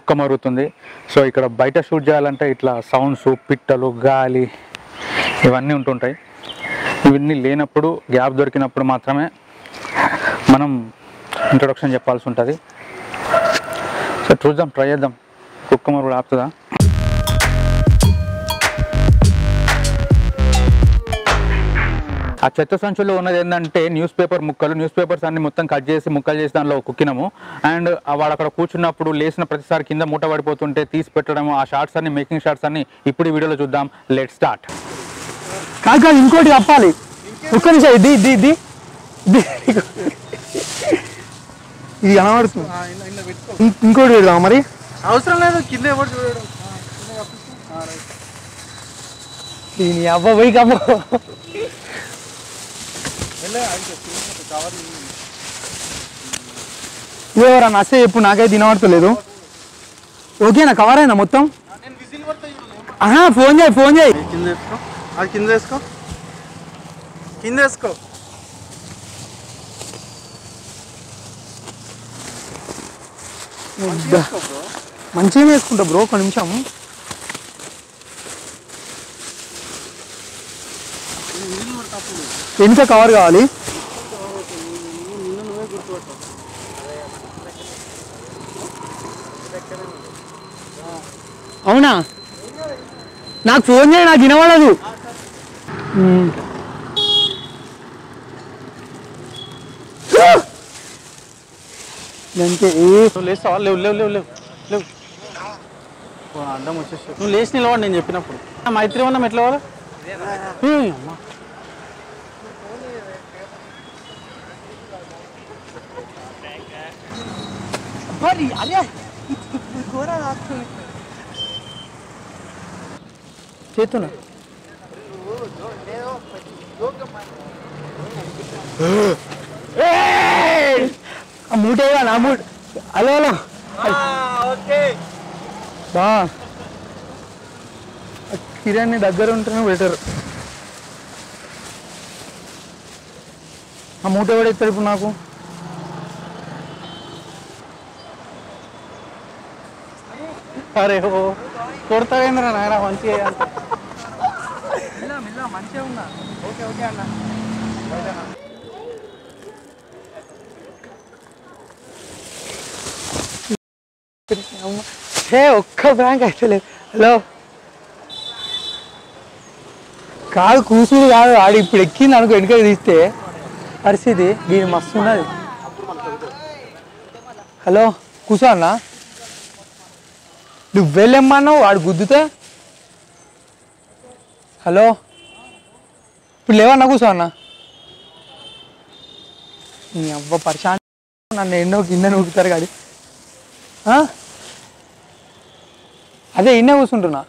కుక్క మరుగుతుంది సో ఇక్కడ బయట షూట్ చేయాలంటే ఇట్లా సౌండ్స్ పిట్టలు గాలి ఇవన్నీ ఉంటుంటాయి ఇవన్నీ లేనప్పుడు గ్యాప్ దొరికినప్పుడు మాత్రమే మనం ఇంట్రొడక్షన్ చెప్పాల్సి ఉంటుంది సో చూద్దాం ట్రై చేద్దాం కుక్క మరుగుడు ఆపుతుందా ఆ చెత్త సంచులో ఉన్నది ఏంటంటే న్యూస్ పేపర్ ముక్కలు న్యూస్ పేపర్స్ అన్ని మొత్తం కట్ చేసి ముక్కలు చేసి దానిలో కుక్కినాము అండ్ వాడు అక్కడ కూర్చున్నప్పుడు లేచిన ప్రతిసారి కింద మూట పడిపోతుంటే తీసి పెట్టడము ఆ షార్ట్స్ అన్ని మేకింగ్ షార్ట్స్ అన్ని ఇప్పుడు ఈ వీడియోలో చూద్దాం లెట్ స్టార్ట్ కాదు కాదు ఇంకోటి చెప్పాలి ఒక్క నిమిషం ఇది ఇది ఇది ఇది ఇది కనబడుతుంది ఇం- ఇంకోటి పెడదాం మరి అవసరం లేదు కింద ఎవరు చూడడం దీని అవ్వ పోయి కమ్మ ఎవరన్నా అసే చెప్పు నాకైతే వినబడతలేదు ఓకేనా కవర్ అయినా మొత్తం ఆహా ఫోన్ చేయి ఫోన్ చేయి కింద వేసుకో అది కింద వేసుకో కింద వేసుకో మంచిగా వేసుకుంటా బ్రో ఒక నిమిషం వెనుక కవర్ కావాలి అవునా నాకు ఫోన్ చేయి నాకు వినబడదు ఉమ్. దానికి ఏ నువ్వు లేస్తావా లేవు లేవు లేవు లేవు లేవు ఓ, అడ్డం వచ్చేసి నువ్వు లేచి నిలవాడు నేను చెప్పినప్పుడు ఆ మైత్రి ఉన్నాం ఎట్లా వాళ్ళు అమ్మా చేతున్నా ఆ మూట నా మూట హలో హలో బా ఆ కిరాణి దగ్గర ఉంటేనే బెటర్ ఆ మూట కూడా ఎత్తాడు ఇప్పుడు నాకు అరే ఓ కొడతావేంద్రా నాయన మంచిగా మంచిగా ఉన్నా ఓకే ఓకే అన్న హే ఒక్క బ్రాంక్ అయితే లేదు హలో కాదు కూసుడు కాదు ఆడు ఇప్పుడు ఎక్కింది అనుకో వెనుక తీస్తే పరిస్థితి దీని మస్తు ఉన్నది హలో కూర్చో అన్న నువ్వు వెళ్ళమ్మన్నావు వాడు గుద్దుతే హలో ఇప్పుడు లేవన్నా కూర్చో అన్న నీ అవ్వ పరిశాంతి నన్ను ఎన్నో కింద నూకుతారు కాదు ఆ? అదే ఇన్నే కూర్చుంటున్నా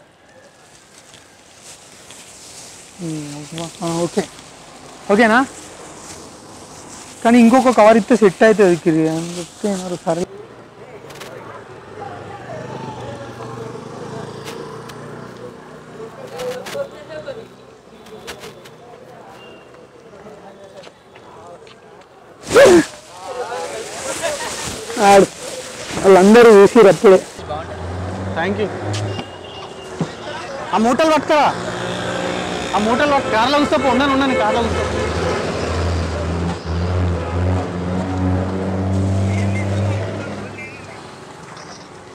ఉమ్, ఆ, ఓకే ఓకేనా కానీ ఇంకొక కవర్ ఇస్తే సెట్ అవుతుంది కిరి అని చెప్తే ఏమన్నారు సరే ఆడు వాళ్ళందరూ చూసిరు అప్పుడే థ్యాంక్ యూ ఆ మూటలు పట్టుకరా ఆ మూటలు పట్టు కార్లో కూర్చోపో ఉన్నాను ఉన్నాను కార్లో కూర్చో